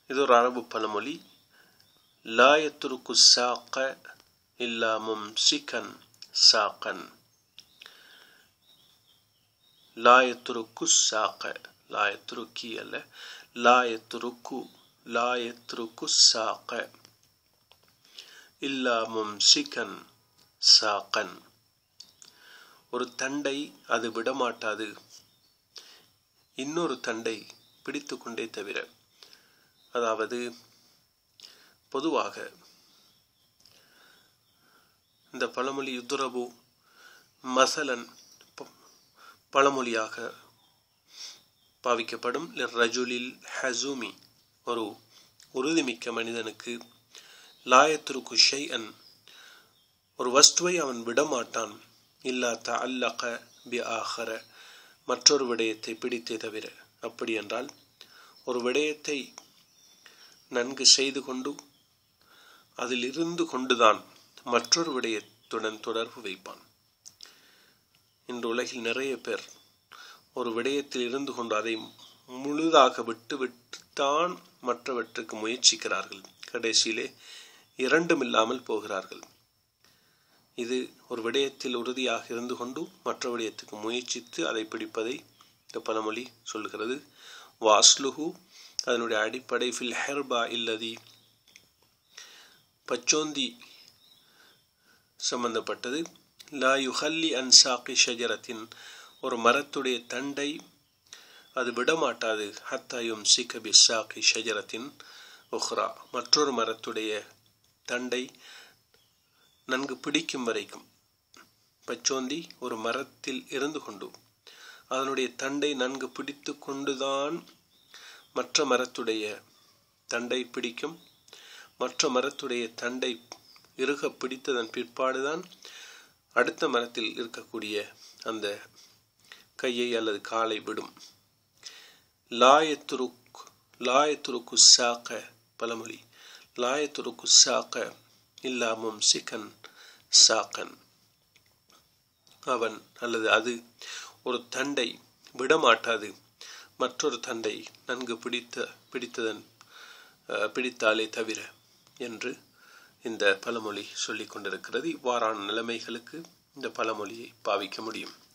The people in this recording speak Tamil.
இது ஒரு அரபு பழமொழி லாயத்துருக்கு சாக்க இல்லா மும்சிகன் சாக்கன் லாயத்துருக்கு சாக்க லாயத்துருக்கி அல்ல லாயத்துருக்கு லாயத்துருக்கு சாக்க இல்லா மும்சிகன் சாக்கன் ஒரு தண்டை அது விடமாட்டாது இன்னொரு தண்டை பிடித்து கொண்டே தவிர அதாவது பொதுவாக இந்த பழமொழி யுத்துரபு மசலன் பழமொழியாக பாவிக்கப்படும் ரஜுலில் ஹசூமி ஒரு உறுதிமிக்க மனிதனுக்கு லாயத்திற்கு ஷைஅன் ஒரு வஸ்துவை அவன் விடமாட்டான் இல்லா த அல்லக பி ஆஹர மற்றொரு விடயத்தை பிடித்தே தவிர அப்படி என்றால் ஒரு விடயத்தை நன்கு செய்து கொண்டு அதில் இருந்து கொண்டுதான் மற்றொரு விடயத்துடன் தொடர்பு வைப்பான் இன்று உலகில் நிறைய பேர் ஒரு விடயத்தில் இருந்து கொண்டு அதை முழுதாக விட்டு விட்டுத்தான் மற்றவற்றுக்கு முயற்சிக்கிறார்கள் கடைசியிலே இரண்டும் இல்லாமல் போகிறார்கள் இது ஒரு விடயத்தில் உறுதியாக இருந்து கொண்டு மற்ற விடயத்துக்கு முயற்சித்து அதை பிடிப்பதை இந்த பழமொழி சொல்கிறது வாஸ்லுஹு அதனுடைய அடிப்படை ஃபில் ஹெர்பா இல்லதி பச்சோந்தி சம்பந்தப்பட்டது லா யுஹல்லி அன்சாக்கி ஷஜரத்தின் ஒரு மரத்துடைய தண்டை அது விடமாட்டாது ஹத்தாயும் சிக்கபி சாக்கி ஷஜரத்தின் உஹ்ரா மற்றொரு மரத்துடைய தண்டை நன்கு பிடிக்கும் வரைக்கும் பச்சோந்தி ஒரு மரத்தில் இருந்து கொண்டு அதனுடைய தண்டை நன்கு பிடித்து கொண்டுதான் மற்ற மரத்துடைய தண்டை பிடிக்கும் மற்ற மரத்துடைய தண்டை இறுக பிடித்ததன் பிற்பாடுதான் அடுத்த மரத்தில் இருக்கக்கூடிய அந்த கையை அல்லது காலை விடும் லாயத்துருக் லாயத்துருக்கு சாக்க பழமொழி லாயத்துருக்கு சாக்க இல்லாமும் சிக்கன் சாக்கன் அவன் அல்லது அது ஒரு தண்டை விடமாட்டாது மற்றொரு தண்டை நன்கு பிடித்த பிடித்ததன் பிடித்தாலே தவிர என்று இந்த பழமொழி சொல்லிக் கொண்டிருக்கிறது இவ்வாறான நிலைமைகளுக்கு இந்த பழமொழியை பாவிக்க முடியும்